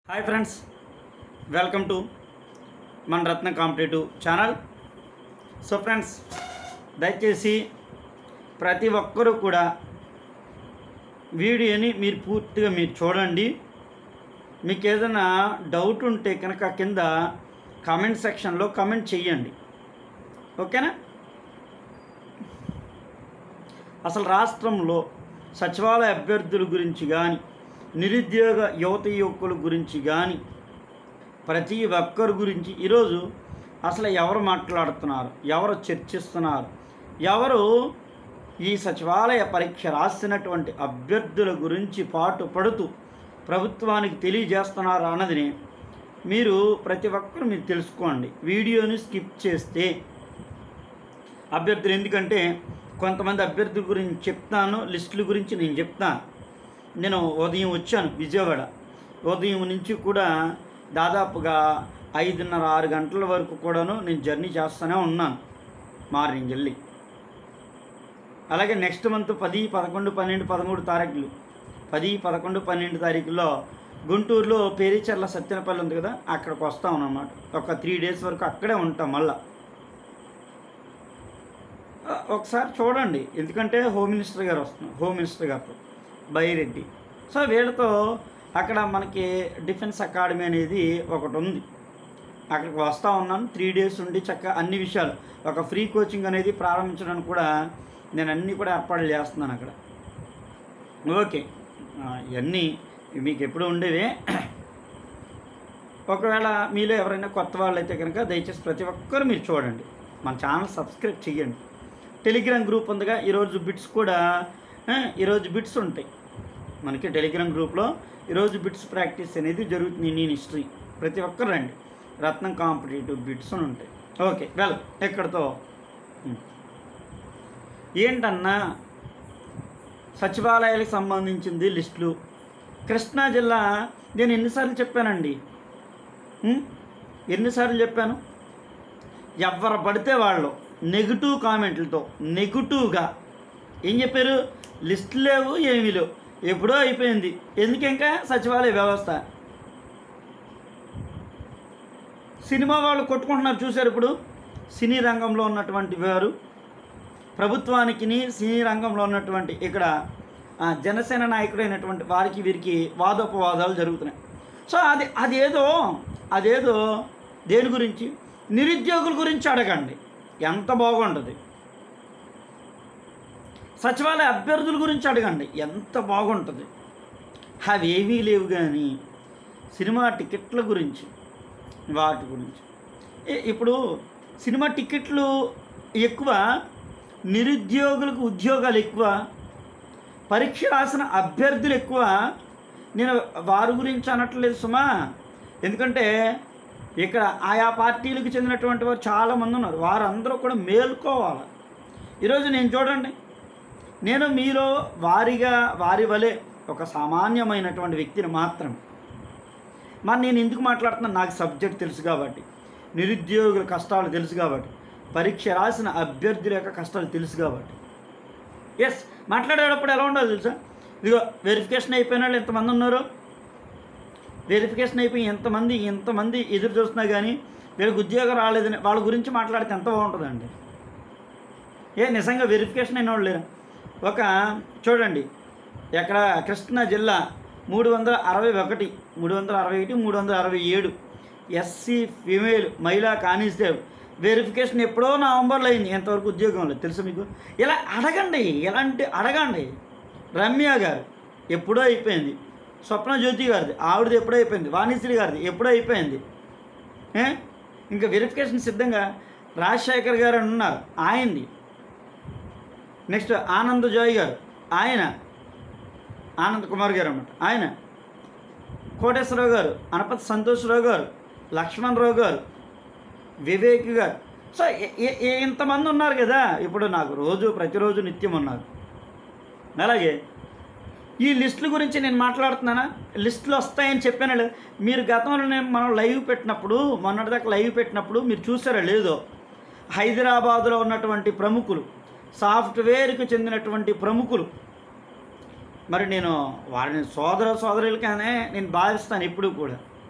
Hi friends welcome to మన Ratna competitive channel so friends దయచేసి ప్రతి ఒక్కరూ కూడా వీడియోని మీరు పూర్తిగా మీరు చూడండి మీకు ఏదైనా డౌట్ ఉంటే కనుక కింద కామెంట్ సెక్షన్లో కామెంట్ చేయండి ఓకేనా అసలు రాష్ట్రంలో సచివాలయ అభ్యర్థుల గురించి కానీ నిరుద్యోగ యువత యువకుల గురించి కానీ ప్రతి ఒక్కరి గురించి ఈరోజు అసలు ఎవరు మాట్లాడుతున్నారు ఎవరు చర్చిస్తున్నారు ఎవరు ఈ సచివాలయ పరీక్ష రాసినటువంటి అభ్యర్థుల గురించి పాటు పడుతూ ప్రభుత్వానికి తెలియజేస్తున్నారు అన్నది మీరు ప్రతి ఒక్కరు మీరు తెలుసుకోండి వీడియోని స్కిప్ చేస్తే అభ్యర్థులు ఎందుకంటే కొంతమంది అభ్యర్థుల గురించి చెప్తాను లిస్టుల గురించి నేను చెప్తాను నేను ఉదయం వచ్చాను విజయవాడ ఉదయం నుంచి కూడా దాదాపుగా ఐదున్నర ఆరు గంటల వరకు కూడాను నేను జర్నీ చేస్తూనే ఉన్నాను మార్నింగ్ వెళ్ళి అలాగే నెక్స్ట్ మంత్ పది పదకొండు పన్నెండు పదమూడు తారీఖులు పది పదకొండు పన్నెండు తారీఖుల్లో గుంటూరులో పేరీచర్ల సత్యనపల్లి ఉంది కదా అక్కడికి వస్తాం అన్నమాట ఒక త్రీ డేస్ వరకు అక్కడే ఉంటాం మళ్ళా ఆ, ఒకసారి చూడండి ఎందుకంటే హోమ్ మినిస్టర్ గారు వస్తున్నారు హోమ్ మినిస్టర్ గారితో బైరెడ్డి సో వీళ్ళతో అక్కడ మనకి డిఫెన్స్ అకాడమీ అనేది ఒకటి ఉంది అక్కడికి వస్తూ ఉన్నాను త్రీ డేస్ ఉండి చక్కగా అన్ని విషయాలు ఒక ఫ్రీ కోచింగ్ అనేది ప్రారంభించడానికి కూడా నేను అన్నీ కూడా ఏర్పాట్లు చేస్తున్నాను అక్కడ ఓకే ఆ, ఇవన్నీ మీకు ఎప్పుడు ఉండేవే ఒకవేళ మీలో ఎవరైనా కొత్త వాళ్ళు అయితే కనుక దయచేసి ప్రతి ఒక్కరు మీరు చూడండి మన ఛానల్ సబ్స్క్రైబ్ చేయండి టెలిగ్రామ్ గ్రూప్ ఉందిగా ఈరోజు బిట్స్ కూడా ఆ, ఈరోజు బిట్స్ ఉంటాయి మనకి టెలిగ్రామ్ గ్రూప్లో ఈరోజు బిట్స్ ప్రాక్టీస్ అనేది జరుగుతుంది ఇండియన్ హిస్టరీ ప్రతి ఒక్కరు రండి రత్నం కాంపిటేటివ్ బిట్స్ అని ఉంటాయి ఓకే వెల్ ఎక్కడితో ఉం. ఏంటన్నా సచివాలయాలకు సంబంధించింది లిస్టులు కృష్ణా జిల్లా నేను ఎన్నిసార్లు చెప్పానండి ఉం? ఎన్నిసార్లు చెప్పాను ఎవరు పడితే వాళ్ళు నెగిటివ్ కామెంట్లతో నెగిటివ్గా ఏం చెప్పారు లిస్ట్ లేవు ఏమీ లేవు ఎప్పుడో అయిపోయింది ఎందుకు ఇంకా సచివాలయ వ్యవస్థ సినిమా వాళ్ళు కొట్టుకుంటున్నారు చూశారు ఇప్పుడు సినీ రంగంలో ఉన్నటువంటి వారు ప్రభుత్వానికి సినీ రంగంలో ఉన్నటువంటి ఇక్కడ ఆ, జనసేన నాయకుడైనటువంటి వారికి వీరికి వాదోపవాదాలు జరుగుతున్నాయి సో అది అదేదో అదేదో దేని గురించి నిరుద్యోగుల గురించి అడగండి ఎంత బాగుంటుంది సచివాలయ అభ్యర్థుల గురించి అడగండి ఎంత బాగుంటుంది అవేమీ లేవు కానీ సినిమా టికెట్ల గురించి వాటి గురించి ఇ- ఇప్పుడు సినిమా టికెట్లు ఎక్కువ నిరుద్యోగులకు ఉద్యోగాలు ఎక్కువ పరీక్ష రాసిన అభ్యర్థులు ఎక్కువ నేను వారి గురించి అనట్లేదు సుమా ఎందుకంటే ఇక్కడ ఆయా పార్టీలకు చెందినటువంటి వారు చాలామంది ఉన్నారు వారందరూ కూడా మేల్కోవాలి ఈరోజు నేను చూడండి నేను మీలో వారిగా వారి వలె ఒక సామాన్యమైనటువంటి వ్యక్తిని మాత్రం మరి నేను ఎందుకు మాట్లాడుతున్నాను నాకు సబ్జెక్ట్ తెలుసు కాబట్టి నిరుద్యోగుల కష్టాలు తెలుసు కాబట్టి పరీక్ష రాసిన అభ్యర్థుల యొక్క కష్టాలు తెలుసు కాబట్టి ఎస్ మాట్లాడేటప్పుడు ఎలా ఉండాలి తెలుసా ఇదిగో వెరిఫికేషన్ అయిపోయిన వాళ్ళు ఎంతమంది ఉన్నారు వెరిఫికేషన్ అయిపోయి ఎంతమంది ఎంతమంది ఎదురు చూస్తున్నా కానీ వీళ్ళకి ఉద్యోగం రాలేదని వాళ్ళ గురించి మాట్లాడితే ఎంత బాగుంటుందండి ఏ నిజంగా వెరిఫికేషన్ అయిన వాళ్ళు లేరు ఒక చూడండి ఎక్కడ కృష్ణా జిల్లా మూడు వందల అరవై ఒకటి మూడు వందల అరవై ఒకటి మూడు వందల అరవై ఏడు ఎస్సీ ఫీమేల్ మహిళా కానిస్టేబుల్ వెరిఫికేషన్ ఎప్పుడో నవంబర్లో అయింది ఎంతవరకు ఉద్యోగం లేదు తెలుసు మీకు ఇలా అడగండి ఎలాంటి అడగండి రమ్య గారు ఎప్పుడో అయిపోయింది స్వప్న జ్యోతి గారిది ఆవిడది ఎప్పుడో అయిపోయింది వాణిశ్రీ గారిది ఎప్పుడో అయిపోయింది ఏ? ఇంకా వెరిఫికేషన్ సిద్ధంగా రాజశేఖర్ గారు అని ఉన్నారు ఆయనది నెక్స్ట్ ఆనంద్ జాయ్ గారు ఆయన ఆనంద్ కుమార్ గారు అన్నమాట ఆయన కోటేశ్వరరావు గారు అనపతి సంతోష్రావు గారు లక్ష్మణరావు గారు వివేక్ గారు సో ఏ- ఏ- ఏ- ఇంతమంది ఉన్నారు కదా ఇప్పుడు నాకు రోజు ప్రతిరోజు నిత్యం ఉన్నారు అలాగే ఈ లిస్టుల గురించి నేను మాట్లాడుతున్నానా లిస్టులు వస్తాయని చెప్పాను లేదా మీరు గతంలో నేను మనం లైవ్ పెట్టినప్పుడు మొన్నటిదాకా లైవ్ పెట్టినప్పుడు మీరు చూసారా లేదో హైదరాబాదులో ఉన్నటువంటి ప్రముఖులు సాఫ్ట్వేర్కి చెందినటువంటి ప్రముఖులు మరి నేను వారిని సోదర సోదరులగానే నేను భావిస్తాను ఎప్పుడూ కూడా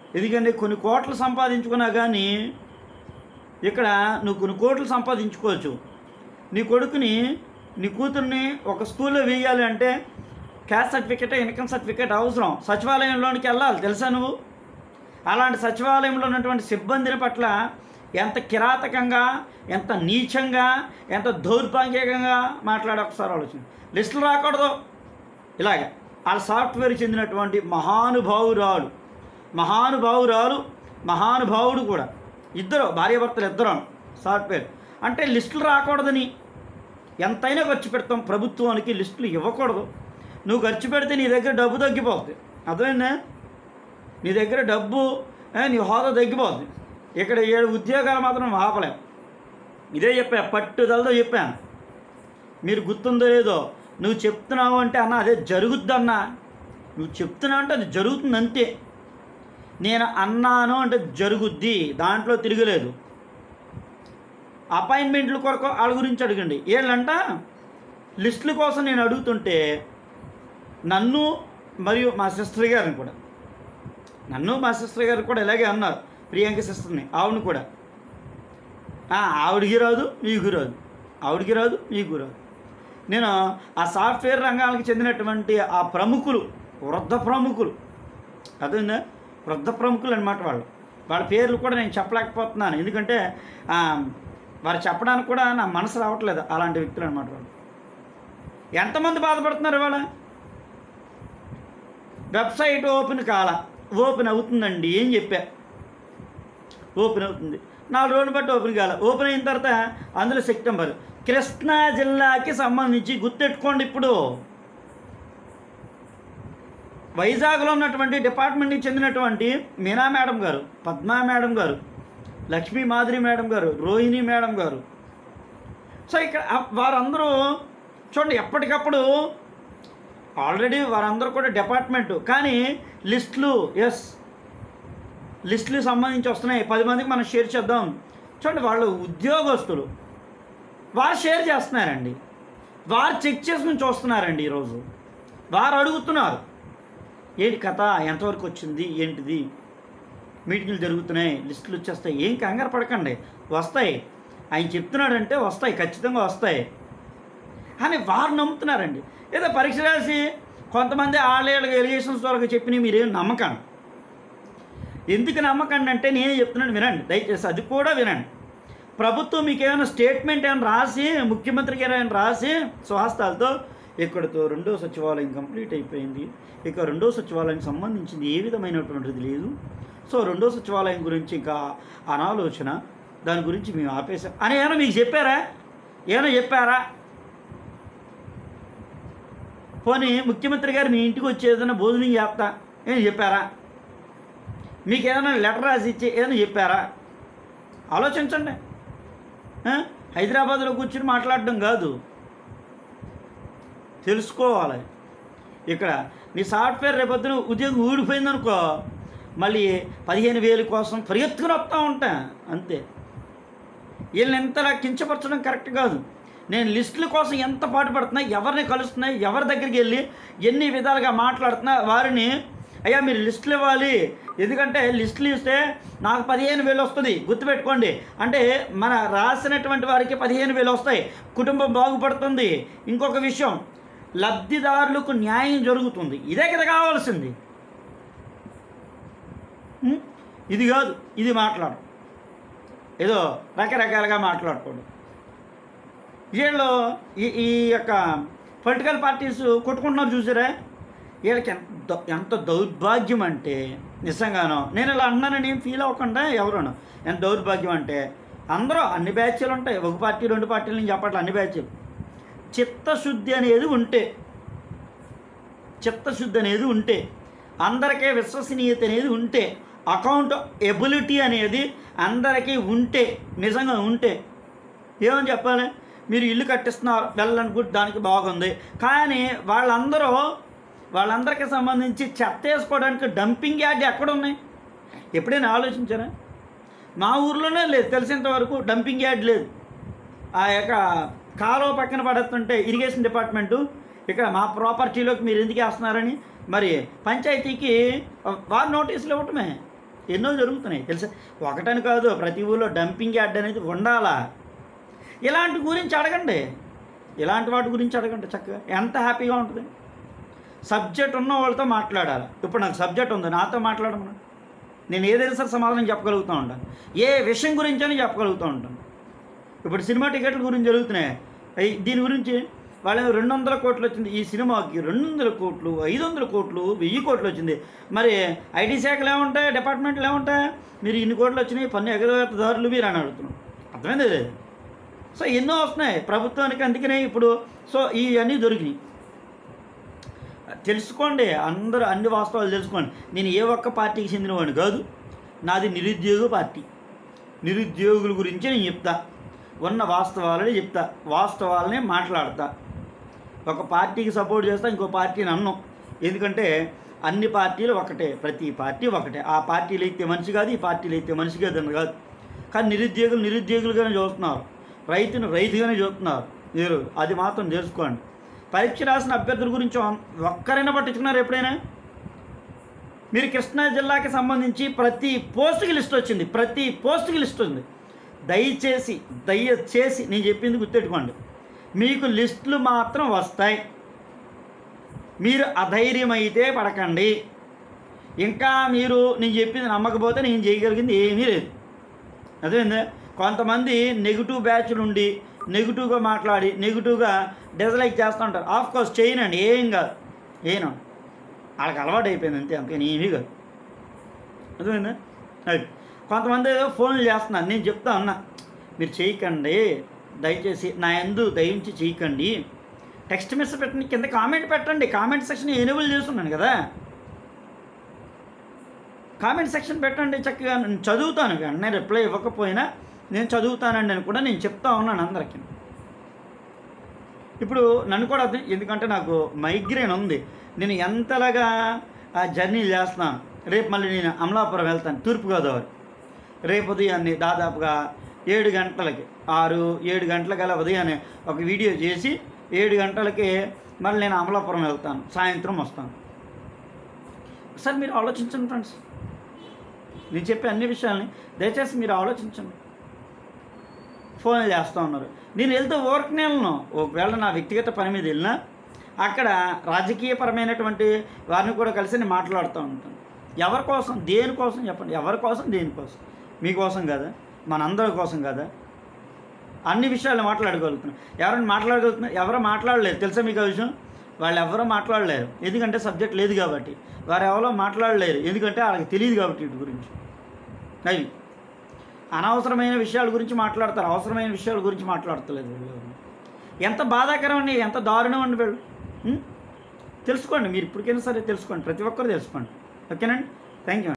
ఎందుకంటే కొన్ని కోట్లు సంపాదించుకున్నా కానీ ఇక్కడ నువ్వు కొన్ని కోట్లు సంపాదించుకోవచ్చు నీ కొడుకుని నీ కూతుర్ని ఒక స్కూల్లో వేయాలి అంటే క్యాస్ట్ సర్టిఫికేట్ ఇన్కమ్ సర్టిఫికేట్ అవసరం సచివాలయంలోనికి వెళ్ళాలి తెలుసా నువ్వు అలాంటి సచివాలయంలో ఉన్నటువంటి సిబ్బందిని పట్ల ఎంత కిరాతకంగా ఎంత నీచంగా ఎంత దౌర్భాగ్యంగా మాట్లాడే ఒకసారి ఆలోచన లిస్టులు రాకూడదు ఇలాగ వాళ్ళ సాఫ్ట్వేర్ చెందినటువంటి మహానుభావురాలు మహానుభావురాలు మహానుభావుడు కూడా ఇద్దరు భార్యాభర్తలు ఇద్దరు సాఫ్ట్వేర్ అంటే లిస్టులు రాకూడదని ఎంతైనా ఖర్చు పెడతాం ప్రభుత్వానికి లిస్టులు ఇవ్వకూడదు నువ్వు ఖర్చు పెడితే నీ దగ్గర డబ్బు తగ్గిపోతుంది అర్థమైందా నీ దగ్గర డబ్బు ఏ, నీ హోదా తగ్గిపోతుంది ఇక్కడ ఏడు ఉద్యోగాలు మాత్రం ఆపలేం ఇదే చెప్పా పట్టుదలతో చెప్పాను మీరు గుర్తుందో లేదో నువ్వు చెప్తున్నావు అంటే అన్న అదే జరుగుద్దన్నా నువ్వు చెప్తున్నావు అంటే అది జరుగుతుంది అంతే నేను అన్నాను అంటే జరుగుద్ది దాంట్లో తిరగలేదు అపాయింట్మెంట్ల కొరకు వాళ్ళ గురించి అడగండి వీళ్ళంట లిస్టుల కోసం నేను అడుగుతుంటే నన్ను మరియు మా సిస్టర్ గారిని కూడా నన్ను మా సిస్టర్ గారు కూడా ఇలాగే అన్నారు ప్రియాంక సిస్టర్ని ఆవిడని కూడా "ఆ, ఆవిడికి రాదు మీకు రాదు ఆవిడికి రాదు మీకు రాదు నేను ఆ సాఫ్ట్వేర్ రంగాలకు చెందినటువంటి ఆ ప్రముఖులు వృద్ధ ప్రముఖులు అర్థమైందా వృద్ధ ప్రముఖులు అనమాట వాళ్ళు వాళ్ళ పేర్లు కూడా నేను చెప్పలేకపోతున్నాను ఎందుకంటే ఆ, వారు చెప్పడానికి కూడా నా మనసు రావట్లేదు అలాంటి వ్యక్తులు అనమాట వాళ్ళు ఎంతమంది బాధపడుతున్నారు ఇవాళ వెబ్సైట్ ఓపెన్ కాల ఓపెన్ అవుతుందండి ఏం చెప్పా ఓపెన్ అవుతుంది నాలుగు రోజులు బట్టి ఓపెన్ కాల ఓపెన్ అయిన తర్వాత అందులో సెప్టెంబర్ కృష్ణా జిల్లాకి సంబంధించి గుర్తెట్టుకోండి ఇప్పుడు వైజాగ్లో ఉన్నటువంటి డిపార్ట్మెంట్కి చెందినటువంటి మీనా మేడం గారు పద్మా మేడం గారు లక్ష్మీ మాధురి మేడం గారు రోహిణి మేడం గారు సో ఇక్కడ ఆ- వారందరూ చూడండి ఎప్పటికప్పుడు ఆల్రెడీ వారందరూ కూడా డిపార్ట్మెంట్ కానీ లిస్టులు ఎస్ లిస్టులు సంబంధించి వస్తున్నాయి పది మందికి మనం షేర్ చేద్దాం చూడండి వాళ్ళు ఉద్యోగస్తులు వారు షేర్ చేస్తున్నారండి వారు చెక్ చేసుకుని చూస్తున్నారండి ఈరోజు వారు అడుగుతున్నారు ఏంటి కథ ఎంతవరకు వచ్చింది ఏంటిది మీటింగ్లు జరుగుతున్నాయి లిస్టులు వచ్చేస్తాయి ఏం కంగారు పడకండి వస్తాయి ఆయన చెప్తున్నాడంటే వస్తాయి ఖచ్చితంగా వస్తాయి అని వారు నమ్ముతున్నారండి ఏదో పరీక్ష రాసి కొంతమంది ఆళ్ళేళ్ళకి ఎలిగేషన్స్ వరకు చెప్పినవి మీరేం నమ్మకండి ఎందుకు నమ్మకండి అంటే నేను చెప్తున్నాను వినండి దయచేసి అది కూడా వినండి ప్రభుత్వం మీకు ఏమైనా స్టేట్మెంట్ ఏమైనా రాసి ముఖ్యమంత్రికి ఏమైనా రాసి స్వహస్తాలతో ఇక్కడతో రెండో సచివాలయం కంప్లీట్ అయిపోయింది ఇక రెండో సచివాలయం సంబంధించింది ఏ విధమైనటువంటిది లేదు సో రెండో సచివాలయం గురించి ఇంకా అనాలోచన దాని గురించి మేము ఆపేసాం అని ఏమైనా మీకు చెప్పారా ఏమైనా చెప్పారా పోనీ ముఖ్యమంత్రి గారు మీ ఇంటికి వచ్చి ఏదైనా భోజనం చేస్తా ఏం చెప్పారా మీకు ఏదైనా లెటర్ రాసి ఇచ్చి ఏదైనా చెప్పారా ఆలోచించండి ఆ? హైదరాబాద్లో కూర్చుని మాట్లాడడం కాదు తెలుసుకోవాలి ఇక్కడ నీ సాఫ్ట్వేర్ రేపొద్దున ఉద్యోగం ఊడిపోయిందనుకో మళ్ళీ పదిహేను వేలు కోసం పరిగెత్తుకుని వస్తూ ఉంటా అంతే వీళ్ళని ఎంతలా కించపరచడం కరెక్ట్ కాదు నేను లిస్టుల కోసం ఎంత పాటు పడుతున్నా ఎవరిని కలుస్తున్నా ఎవరి దగ్గరికి వెళ్ళి ఎన్ని విధాలుగా మాట్లాడుతున్నా వారిని అయ్యా మీరు లిస్టులు ఇవ్వాలి ఎందుకంటే లిస్టులు ఇస్తే నాకు పదిహేను వేలు వస్తుంది గుర్తుపెట్టుకోండి అంటే మన రాసినటువంటి వారికి పదిహేను వేలు వస్తాయి కుటుంబం బాగుపడుతుంది ఇంకొక విషయం లబ్ధిదారులకు న్యాయం జరుగుతుంది ఇదే కదా కావాల్సింది ఉం? ఇది కాదు ఇది మాట్లాడు ఏదో రకరకాలుగా మాట్లాడుకోండి వీళ్ళు ఈ ఈ యొక్క పొలిటికల్ పార్టీస్ కొట్టుకుంటున్నారు చూసారా వీళ్ళకి ఎంత దౌ- ఎంత దౌర్భాగ్యం అంటే నిజంగానో నేను ఇలా అన్నానని ఏం ఫీల్ అవ్వకుండా ఎవరును ఎంత దౌర్భాగ్యం అంటే అందరూ అన్ని బ్యాచ్లు ఉంటాయి ఒక పార్టీ రెండు పార్టీలు నేను చెప్పట్లే అన్ని బ్యాచ్లు చిత్తశుద్ధి అనేది ఉంటే చిత్తశుద్ధి అనేది ఉంటే అందరికీ విశ్వసనీయత అనేది ఉంటే అకౌంట్ ఎబిలిటీ అనేది అందరికీ ఉంటే నిజంగా ఉంటే ఏమని చెప్పాలి మీరు ఇల్లు కట్టిస్తున్నారు వెళ్ళనుకుంటే దానికి బాగుంది కానీ వాళ్ళందరూ వాళ్ళందరికీ సంబంధించి చెత్త వేసుకోవడానికి డంపింగ్ యార్డ్ ఎక్కడ ఉన్నాయి ఎప్పుడైనా ఆలోచించారా మా ఊర్లోనే లేదు తెలిసేంత వరకు డంపింగ్ యార్డ్ లేదు ఆ యొక్క కాలువ పక్కన పడుతుంటే ఇరిగేషన్ డిపార్ట్మెంటు ఇక్కడ మా ప్రాపర్టీలోకి మీరు ఎందుకు వేస్తున్నారని మరి పంచాయతీకి వారు నోటీసులు ఇవ్వటమే ఎన్నో జరుగుతున్నాయి తెలుసా ఒకటని కాదు ప్రతి ఊళ్ళో డంపింగ్ యార్డ్ అనేది ఉండాలా ఇలాంటి గురించి అడగండి ఇలాంటి వాటి గురించి అడగండి చక్కగా ఎంత హ్యాపీగా ఉంటుంది సబ్జెక్ట్ ఉన్న వాళ్ళతో మాట్లాడాలి ఇప్పుడు నాకు సబ్జెక్ట్ ఉంది నాతో మాట్లాడమను నేను ఏదైనా సరే సమాధానం చెప్పగలుగుతూ ఉంటాను ఏ విషయం గురించి అని చెప్పగలుగుతూ ఉంటాను ఇప్పుడు సినిమా టికెట్ల గురించి జరుగుతున్నాయి అయ్ దీని గురించి వాళ్ళ రెండు వందల కోట్లు వచ్చింది ఈ సినిమాకి రెండు వందల కోట్లు ఐదు వందల కోట్లు వెయ్యి కోట్లు వచ్చింది మరి ఐటీ శాఖలు ఏముంటాయి డిపార్ట్మెంట్లు ఏముంటాయి మీరు ఇన్ని కోట్లు వచ్చినాయి పన్ను ఎగవేతదారులు మీరు అని అడుగుతున్నాం అర్థమైంది సో ఎన్నో వస్తున్నాయి ప్రభుత్వానికి అందుకనే ఇప్పుడు సో ఇవన్నీ దొరికినాయి తెలుసుకోండి అందరూ అన్ని వాస్తవాలు తెలుసుకోండి నేను ఏ ఒక్క పార్టీకి చెందినవాడిని కాదు నాది నిరుద్యోగ పార్టీ నిరుద్యోగుల గురించి నేను చెప్తా ఉన్న వాస్తవాలని చెప్తా వాస్తవాలనే మాట్లాడతా ఒక పార్టీకి సపోర్ట్ చేస్తా ఇంకో పార్టీని అన్నం ఎందుకంటే అన్ని పార్టీలు ఒకటే ప్రతి పార్టీ ఒకటే ఆ పార్టీలు అయితే మనిషి కాదు ఈ పార్టీలు అయితే మనిషి కాదు కాదు కానీ నిరుద్యోగులు నిరుద్యోగులుగానే చూస్తున్నారు రైతును రైతుగానే చూస్తున్నారు మీరు అది మాత్రం తెలుసుకోండి పరీక్ష రాసిన అభ్యర్థుల గురించి ఒక్కరైనా పట్టించుకున్నారు ఎప్పుడైనా మీరు కృష్ణా జిల్లాకి సంబంధించి ప్రతి పోస్ట్కి లిస్ట్ వచ్చింది ప్రతి పోస్ట్కి లిస్ట్ ఉంది దయచేసి దయచేసి నేను చెప్పింది గుర్తెట్టుకోండి మీకు లిస్టులు మాత్రం వస్తాయి మీరు అధైర్యం అయితే పడకండి ఇంకా మీరు నేను చెప్పింది నమ్మకపోతే నేను చేయగలిగింది ఏమీ లేదు అదేందా కొంతమంది నెగిటివ్ బ్యాచ్ నుండి నెగిటివ్గా మాట్లాడి నెగిటివ్గా డిజలైక్ చేస్తూ ఉంటారు ఆఫ్ కోర్స్ చేయనండి ఏం కాదు ఏను వాళ్ళకి అలవాటు అయిపోయింది అంతే అంతే ఏమీ కాదు అర్థమైందా అది కొంతమంది ఏదో ఫోన్లు చేస్తున్నారు నేను చెప్తా ఉన్నా మీరు చేయకండి దయచేసి నా ఎందు దయించి చేయకండి టెక్స్ట్ మెసేజ్ పెట్టండి కింద కామెంట్ పెట్టండి కామెంట్ సెక్షన్ ఎనేబుల్ చేస్తున్నాను కదా కామెంట్ సెక్షన్ పెట్టండి చక్కగా నేను చదువుతాను వెంటనే రిప్లై ఇవ్వకపోయినా నేను చదువుతానండి అని కూడా నేను చెప్తా ఉన్నాను అందరికీ ఇప్పుడు నన్ను కూడా అర్థం ఎందుకంటే నాకు మైగ్రేన్ ఉంది నేను ఎంతలాగా ఆ జర్నీ చేస్తున్నాను రేపు మళ్ళీ నేను అమలాపురం వెళ్తాను తూర్పుగోదావరి రేపు ఉదయాన్నే దాదాపుగా ఏడు గంటలకి ఆరు ఏడు గంటలకల్లా ఉదయాన్నే ఒక వీడియో చేసి ఏడు గంటలకి మళ్ళీ నేను అమలాపురం వెళ్తాను సాయంత్రం వస్తాను సార్ మీరు ఆలోచించండి ఫ్రెండ్స్ నేను చెప్పే అన్ని విషయాల్ని దయచేసి మీరు ఆలోచించండి ఫోన్ చేస్తూ ఉన్నారు నేను వెళ్తే వర్క్నే వెళ్ళను ఒకవేళ నా వ్యక్తిగత పని మీద వెళ్ళినా అక్కడ రాజకీయపరమైనటువంటి వారిని కూడా కలిసి నేను మాట్లాడుతూ ఉంటాను ఎవరి కోసం దేనికోసం చెప్పండి ఎవరి కోసం దేనికోసం మీకోసం కదా మనందరి కోసం కదా అన్ని విషయాలు మాట్లాడగలుగుతున్నాం ఎవరైనా మాట్లాడగలుగుతున్నారు ఎవరో మాట్లాడలేరు తెలుసా మీకు ఆ విషయం వాళ్ళు ఎవరో మాట్లాడలేరు ఎందుకంటే సబ్జెక్ట్ లేదు కాబట్టి వారు ఎవరో మాట్లాడలేరు ఎందుకంటే వాళ్ళకి తెలియదు కాబట్టి వీటి గురించి అవి అనవసరమైన విషయాల గురించి మాట్లాడతారు అవసరమైన విషయాల గురించి మాట్లాడతలేదు వీళ్ళు ఎవరు. ఎంత బాధాకరం అండి ఎంత దారుణం అండి వీళ్ళు ఉం? తెలుసుకోండి మీరు ఇప్పటికైనా సరే తెలుసుకోండి ప్రతి ఒక్కరు తెలుసుకోండి ఓకేనండి థ్యాంక్ యూ